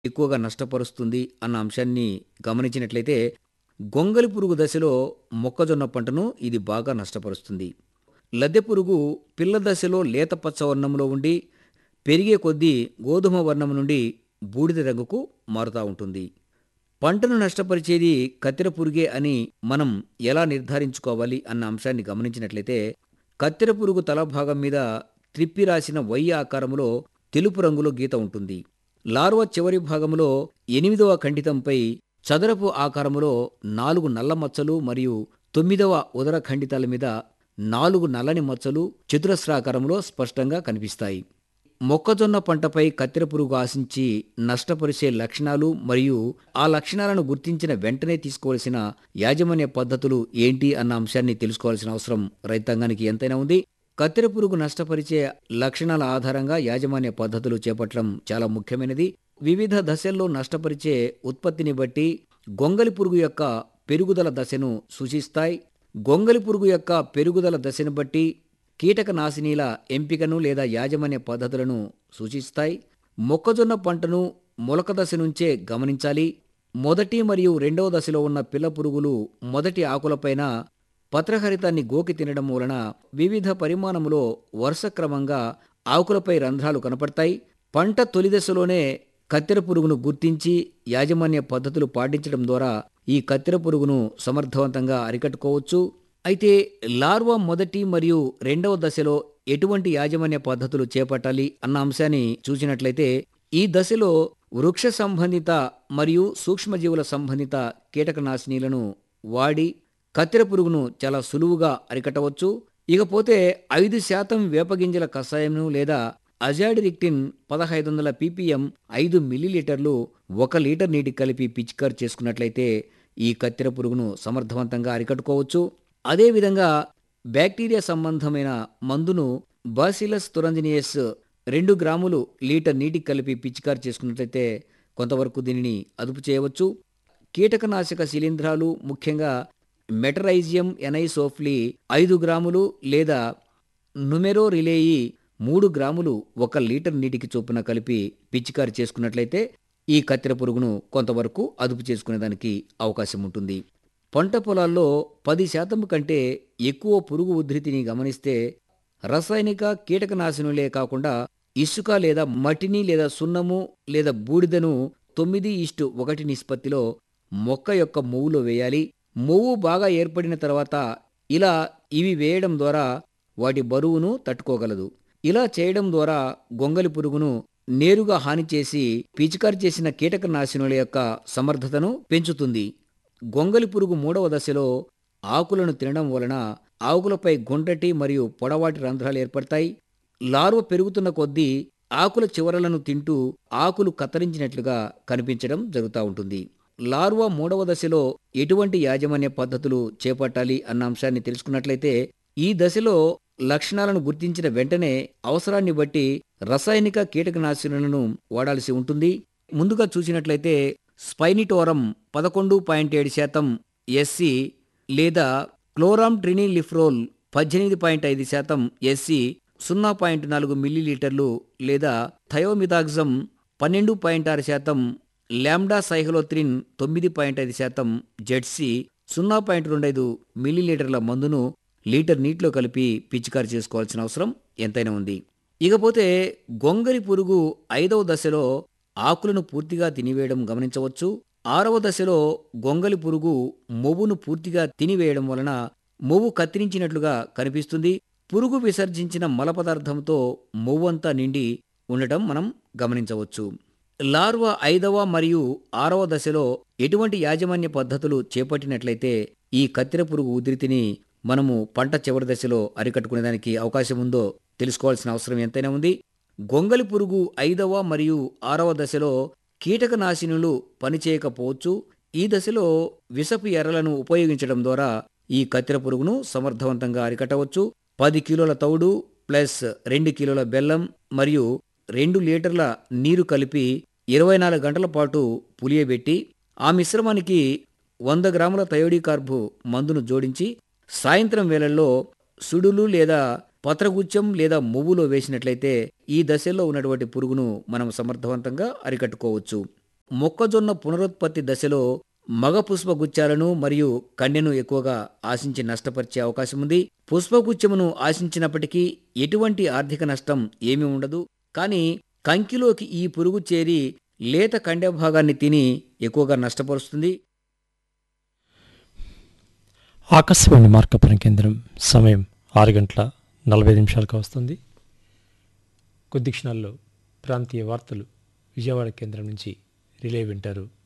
ఎక్కువగా నష్టపరుస్తుంది అన్న అంశాన్ని గమనించినట్లయితే గొంగలి పురుగు దశలో మొక్కజొన్న పంటను ఇది బాగా నష్టపరుస్తుంది లద్దె పురుగు పిల్ల దశలో లేత పచ్చ వర్ణంలో ఉండి పెరిగే కొద్దీ గోధుమ వర్ణం నుండి బూడిద రంగుకు మారుతూ ఉంటుంది పంటను నష్టపరిచేది కత్తెర పురుగే అని మనం ఎలా నిర్ధారించుకోవాలి అన్న అంశాన్ని గమనించినట్లయితే కత్తెర పురుగు తల భాగం మీద త్రిప్పి రాసిన వై ఆకారంలో తెలుపు రంగులో గీత ఉంటుంది లార్వా చివరి భాగంలో ఎనిమిదవ ఖండితంపై చదరపు ఆకారములో నాలుగు నల్ల మచ్చలు మరియు తొమ్మిదవ ఉదర ఖండితాల మీద నాలుగు నల్లని మచ్చలు చతురస్రాకారంలో స్పష్టంగా కనిపిస్తాయి మొక్కజొన్న పంటపై కత్తెర పురుగు ఆశించి నష్టపరిచే లక్షణాలు మరియు ఆ లక్షణాలను గుర్తించిన వెంటనే తీసుకోవాల్సిన యాజమాన్య పద్ధతులు ఏంటి అన్న అంశాన్ని తెలుసుకోవాల్సిన అవసరం రైతాంగానికి ఎంతైనా ఉంది కత్తెర పురుగు నష్టపరిచే లక్షణాల ఆధారంగా యాజమాన్య పద్ధతులు చేపట్టడం చాలా ముఖ్యమైనది వివిధ దశల్లో నష్టపరిచే ఉత్పత్తిని బట్టి గొంగలి పురుగు యొక్క పెరుగుదల దశను సూచిస్తాయి గొంగలి పురుగు యొక్క పెరుగుదల దశను బట్టి కీటకనాశినీల ఎంపికను లేదా యాజమాన్య పద్ధతులను సూచిస్తాయి మొక్కజొన్న పంటను మొలక దశ నుంచే గమనించాలి మొదటి మరియు రెండవ దశలో ఉన్న పిల్ల పురుగులు మొదటి ఆకులపైన పత్రహరితాన్ని గోకి తినడం వలన వివిధ పరిమాణములో వరుసక్రమంగా ఆకులపై రంధ్రాలు కనపడతాయి పంట తొలి దశలోనే కత్తెర పురుగును గుర్తించి యాజమాన్య పద్ధతులు పాటించడం ద్వారా ఈ కత్తెర పురుగును సమర్థవంతంగా అరికట్టుకోవచ్చు అయితే లార్వా మొదటి మరియు రెండవ దశలో ఎటువంటి యాజమాన్య పద్ధతులు చేపట్టాలి అన్న అంశాన్ని చూసినట్లయితే ఈ దశలో వృక్ష సంబంధిత మరియు సూక్ష్మజీవుల సంబంధిత కీటకనాశినీలను వాడి కత్తెర పురుగును చాలా సులువుగా అరికట్టవచ్చు ఇకపోతే ఐదు శాతం వేపగింజల కషాయంను లేదా అజాడిరిక్టిన్ పదహైదు వందల పీపీఎం ఐదు మిల్లీలీటర్లు ఒక లీటర్ నీటికి కలిపి పిచికారు చేసుకున్నట్లయితే ఈ కత్తెర పురుగును సమర్థవంతంగా అరికట్టుకోవచ్చు అదేవిధంగా బ్యాక్టీరియా సంబంధమైన మందును బాసిలస్ తురంజినియస్ రెండు గ్రాములు లీటర్ నీటికి కలిపి పిచికారు చేసుకున్నట్లయితే కొంతవరకు దీనిని అదుపు చేయవచ్చు కీటకనాశక శిలీంధ్రాలు ముఖ్యంగా మెటరైజియం ఎనైసోఫ్లీ ఐదు గ్రాములు లేదా నుమెరో రిలేయి మూడు గ్రాములు ఒక లీటర్ నీటికి చొప్పున కలిపి పిచికారి చేసుకున్నట్లయితే ఈ కత్తెర పురుగును కొంతవరకు అదుపు చేసుకునేదానికి అవకాశం ఉంటుంది పంట పొలాల్లో పది శాతం కంటే ఎక్కువ పురుగు ఉధృతిని గమనిస్తే రసాయనిక కీటకనాశనులే కాకుండా ఇసుక లేదా మట్టిని లేదా సున్నము లేదా బూడిదను తొమ్మిది ఇష్టు ఒకటి నిష్పత్తిలో మొక్క యొక్క మొవ్వులో వేయాలి మొవ్వు బాగా ఏర్పడిన తర్వాత ఇలా ఇవి వేయడం ద్వారా వాటి బరువును తట్టుకోగలదు ఇలా చేయడం ద్వారా గొంగలి పురుగును నేరుగా హాని చేసి పిచికారి చేసిన కీటకనాశినుల యొక్క సమర్థతను పెంచుతుంది గొంగలి పురుగు మూడవ దశలో ఆకులను తినడం వలన ఆకులపై గుండ్రటి మరియు పొడవాటి రంధ్రాలు ఏర్పడతాయి లార్వ పెరుగుతున్న కొద్దీ ఆకుల చివరలను తింటూ ఆకులు కత్తిరించినట్లుగా కనిపించడం జరుగుతూ ఉంటుంది లార్వా మూడవ దశలో ఎటువంటి యాజమాన్య పద్ధతులు చేపట్టాలి అన్న అంశాన్ని తెలుసుకున్నట్లయితే ఈ దశలో లక్షణాలను గుర్తించిన వెంటనే అవసరాన్ని బట్టి రసాయనిక కీటకనాశినులను వాడాల్సి ఉంటుంది ముందుగా చూసినట్లయితే స్పైనిటోరం పదకొండు పాయింట్ ఏడు శాతం ఎస్సి లేదా క్లోరామ్ ట్రినిలిఫ్రోల్ పద్దెనిమిది పాయింట్ ఐదు శాతం ఎస్సి సున్నా పాయింట్ నాలుగు మిల్లీలీటర్లు లేదా థయోమిదాగ్జమ్ పన్నెండు పాయింట్ ఆరు శాతం ల్యాండా సైహలోత్రిన్ తొమ్మిది పాయింట్ ఐదు శాతం జెడ్సి సున్నా పాయింట్ రెండు ఐదు మిల్లీలీటర్ల మందును లీటర్ నీటిలో కలిపి పిచికారి చేసుకోవాల్సిన అవసరం ఎంతైనా ఉంది ఇకపోతే గొంగలి పురుగు ఐదవ దశలో ఆకులను పూర్తిగా తినివేయడం గమనించవచ్చు ఆరవ దశలో గొంగలి పురుగు మొవ్వును పూర్తిగా తినివేయడం వలన మొవ్వు కత్తిరించినట్లుగా కనిపిస్తుంది పురుగు విసర్జించిన మల పదార్థంతో మొవ్వంతా నిండి ఉండటం మనం గమనించవచ్చు లార్వా ఐదవ మరియు ఆరవ దశలో ఎటువంటి యాజమాన్య పద్ధతులు చేపట్టినట్లయితే ఈ కత్తెర పురుగు ఉధృతిని మనము పంట చివరి దశలో అరికట్టుకునేదానికి అవకాశం ఉందో తెలుసుకోవాల్సిన అవసరం ఎంతైనా ఉంది గొంగలి పురుగు ఐదవ మరియు ఆరవ దశలో కీటకనాశినులు పనిచేయకపోవచ్చు ఈ దశలో విషపు ఎర్రలను ఉపయోగించడం ద్వారా ఈ కత్తెర పురుగును సమర్థవంతంగా అరికట్టవచ్చు పది కిలోల తౌడు ప్లస్ రెండు కిలోల బెల్లం మరియు రెండు లీటర్ల నీరు కలిపి ఇరవై నాలుగు గంటల పాటు పులియబెట్టి ఆ మిశ్రమానికి వంద గ్రాముల థయోడీ కార్బు మందును జోడించి సాయంత్రం వేళల్లో సుడులు లేదా పత్రగుచ్చం లేదా మువ్వులో వేసినట్లయితే ఈ దశలో ఉన్నటువంటి పురుగును మనం సమర్థవంతంగా అరికట్టుకోవచ్చు మొక్కజొన్న పునరుత్పత్తి దశలో మగ పుష్పగుచ్చాలను మరియు కన్యను ఎక్కువగా ఆశించి నష్టపరిచే అవకాశం ఉంది పుష్పగుచ్చమును ఆశించినప్పటికీ ఎటువంటి ఆర్థిక నష్టం ఏమీ ఉండదు కానీ కంకిలోకి ఈ పురుగు చేరి లేత కండె భాగాన్ని తిని ఎక్కువగా నష్టపరుస్తుంది ఆకాశవాణి మార్కపురం కేంద్రం సమయం ఆరు గంటల నలభై నిమిషాలకు వస్తుంది కొద్ది క్షణాల్లో ప్రాంతీయ వార్తలు విజయవాడ కేంద్రం నుంచి రిలే వింటారు